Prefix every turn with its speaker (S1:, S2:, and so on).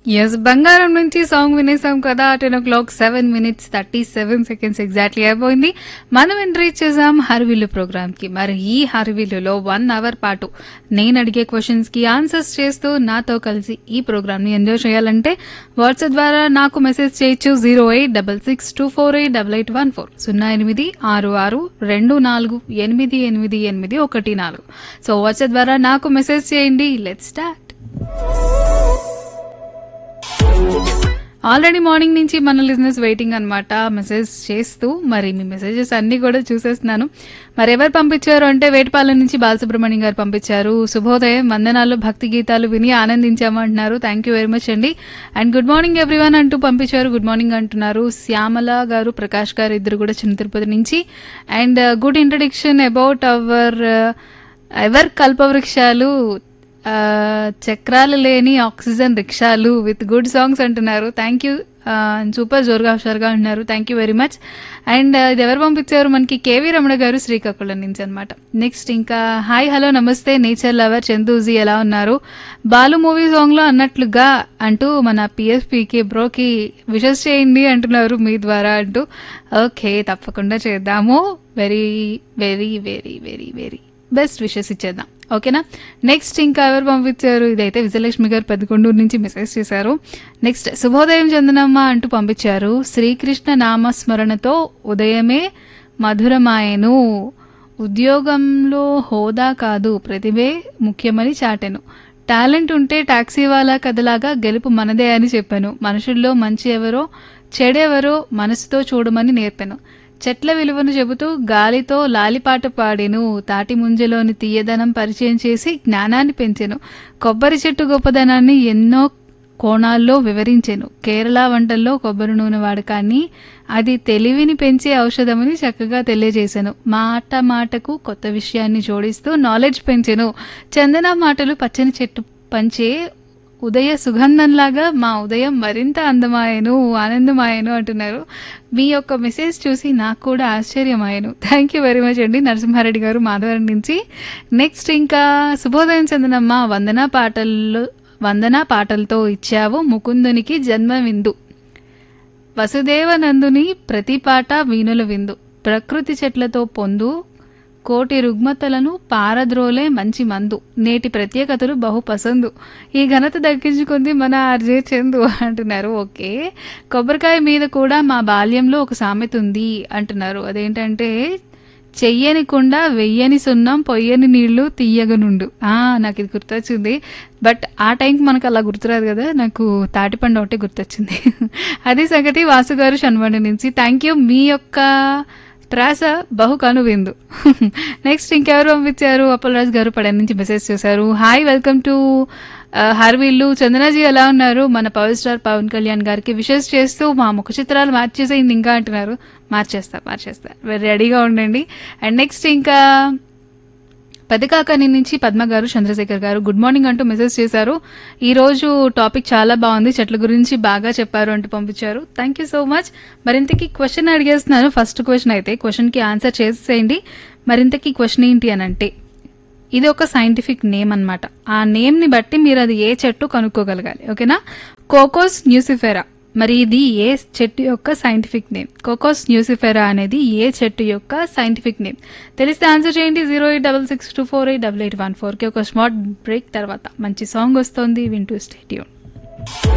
S1: yes బంగారం నుంచి song వినేసాం కదా ten o'clock seven minutes thirty seven seconds exactly అయిపోయింది మనం ఎంట్రీ చేసాం హర్విల్లు ప్రోగ్రామ్ కి మరి ఈ హర్విల్లులో వన్ అవర్ పాటు నేను అడిగే క్వశ్చన్స్ కి ఆన్సర్స్ చేస్తూ నాతో కలిసి ఈ ప్రోగ్రామ్ ని ఎంజాయ్ చేయాలంటే వాట్సాప్ ద్వారా నాకు మెసేజ్ చేయొచ్చు zero eight double six two four eight double eight one four సున్నా ఎనిమిది ఆరు ఆరు రెండు నాలుగు ఎనిమిది ఎనిమిది ఎనిమిది ఒకటి నాలుగు సో వాట్సాప్ ద్వారా నాకు మెసేజ్ చేయండి లెట్ స్టార్ట్ ఆల్రెడీ మార్నింగ్ నుంచి మన లిజినెస్ వెయిటింగ్ అనమాట మెసేజ్ చేస్తూ మరి మీ మెసేజెస్ అన్ని కూడా చూసేస్తున్నాను మరి ఎవరు పంపించారు అంటే వేటపాలెం నుంచి బాలసుబ్రహ్మణ్యం గారు పంపించారు శుభోదయం వందనాలు భక్తి గీతాలు విని ఆనందించామంటున్నారు థ్యాంక్ యూ వెరీ మచ్ అండి అండ్ గుడ్ మార్నింగ్ ఎవ్రీవన్ అంటూ పంపించారు గుడ్ మార్నింగ్ అంటున్నారు శ్యామల గారు ప్రకాష్ గారు ఇద్దరు కూడా చిన్న తిరుపతి నుంచి and good introduction about our ever కల్పవృక్షాలు ఆ, చక్రాలు లేని ఆక్సిజన్ రిక్షాలు విత్ గుడ్ సాంగ్స్ అంటున్నారు థ్యాంక్ యూ సూపర్ జోరుగా హుషారుగా అంటున్నారు thank you very much and ఇది ఎవరు పంపించారు మనకి కేవీ రమణ గారు శ్రీకాకుళం నుంచి అనమాట నెక్స్ట్ ఇంకా హాయ్ హలో నమస్తే నేచర్ లవర్ చందూజీ ఎలా ఉన్నారు బాలు మూవీ సాంగ్ లో అన్నట్లుగా అంటూ మన పిఎస్పికి బ్రోకి విషెస్ చేయండి అంటున్నారు మీ ద్వారా అంటూ ఓకే తప్పకుండా చేద్దాము very very very very very best wishes ఇచ్చేద్దాం ఓకేనా నెక్స్ట్ ఇంకా ఎవరు పంపించారు ఇదైతే విజయలక్ష్మి గారు పెద్దకొండూరు నుంచి మెసేజ్ చేశారు నెక్స్ట్ శుభోదయం చందనమ్మ అంటూ పంపించారు శ్రీకృష్ణ నామస్మరణతో ఉదయమే మధురమాయను ఉద్యోగంలో హోదా కాదు ప్రతిభే ముఖ్యమని చాటెను టాలెంట్ ఉంటే టాక్సీ వాలా కథలాగా గెలుపు మనదే అని చెప్పాను మనుషుల్లో మంచి ఎవరో చెడెవరో మనసుతో చూడమని నేర్పాను చెట్ల విలువను చెబుతూ గాలితో లాలిపాట పాడెను తాటి ముంజలోని తీయదనం పరిచయం చేసి జ్ఞానాన్ని పెంచెను కొబ్బరి చెట్టు గొప్పదనాన్ని ఎన్నో కోణాల్లో వివరించెను కేరళ వంటల్లో కొబ్బరి నూనె వాడకాన్ని అది తెలివిని పెంచే ఔషధమని చక్కగా తెలియజేశాను మాట మాటకు కొత్త విషయాన్ని జోడిస్తూ నాలెడ్జ్ పెంచెను చందన మాటలు పచ్చని చెట్టు పంచే ఉదయ సుగంధంలాగా మా ఉదయం మరింత అందమాయను ఆనందమాయను అంటున్నారు మీ యొక్క మెసేజ్ చూసి నాకు కూడా ఆశ్చర్యమాయను థ్యాంక్ యూ వెరీ మచ్ అండి నరసింహారెడ్డి గారు మాధవరం నుంచి నెక్స్ట్ ఇంకా శుభోదయం చందనమ్మ వందన పాటల్లో వందన పాటలతో ఇచ్చావు ముకుందునికి జన్మ విందు వసుదేవనందుని ప్రతి పాట వీణుల విందు ప్రకృతి చెట్లతో పొందు కోటి రుగ్మతలను పారద్రోలే మంచి మందు నేటి ప్రత్యేకతలు బహు పసందు ఈ ఘనత దక్కించుకుంది మన ఆర్జే చందు అంటున్నారు ఓకే కొబ్బరికాయ మీద కూడా మా బాల్యంలో ఒక సామెత ఉంది అంటున్నారు అదేంటంటే చెయ్యని కుండ వెయ్యని సున్నం పొయ్యని నీళ్లు తీయగనుండు ఆ నాకు ఇది గుర్తొచ్చింది బట్ ఆ టైంకి మనకు అలా గుర్తురాదు కదా నాకు తాటిపండు ఒకటి గుర్తొచ్చింది అది సంగతి వాసు గారు షన్వాడి నుంచి థ్యాంక్ యూ మీ యొక్క ప్రాస బహు కనువిందు నెక్స్ట్ ఇంకెవరు పంపించారు అప్పలరాజు గారు పడన నుంచి మెసేజ్ చేశారు హాయ్ వెల్కమ్ టు హర్వీళ్ళు చందనాజీ ఎలా ఉన్నారు మన పవర్ స్టార్ పవన్ కళ్యాణ్ గారికి విషెస్ చేస్తూ మా ముఖ చిత్రాలు మార్చేసేయండి ఇంకా అంటున్నారు మార్చేస్తా మార్చేస్తా వెరీ రెడీగా ఉండండి అండ్ నెక్స్ట్ ఇంకా పెద్దకాకని నుంచి పద్మ గారు చంద్రశేఖర్ గారు గుడ్ మార్నింగ్ అంటూ మెసేజ్ చేశారు ఈ రోజు టాపిక్ చాలా బాగుంది చెట్ల గురించి బాగా చెప్పారు అంటూ పంపించారు థ్యాంక్ యూ సో మచ్ మరింతకి క్వశ్చన్ అడిగేస్తున్నాను ఫస్ట్ క్వశ్చన్ అయితే క్వశ్చన్కి ఆన్సర్ చేసేయండి మరింతకి క్వశ్చన్ ఏంటి అని అంటే ఇది ఒక సైంటిఫిక్ నేమ్ అన్నమాట ఆ నేమ్ ని బట్టి మీరు అది ఏ చెట్టు కనుక్కోగలగాలి ఓకేనా కోకోస్ న్యూసిఫెరా మరి ఇది ఏ చెట్టు యొక్క సైంటిఫిక్ నేమ్ కోకోస్ న్యూసిఫెరా అనేది ఏ చెట్టు యొక్క సైంటిఫిక్ నేమ్ తెలిస్తే ఆన్సర్ చేయండి zero eight double six two four eight double eight one ఫోర్కి ఒక స్మార్ట్ బ్రేక్ తర్వాత మంచి సాంగ్ వస్తుంది వింటూ స్టేట్యూన్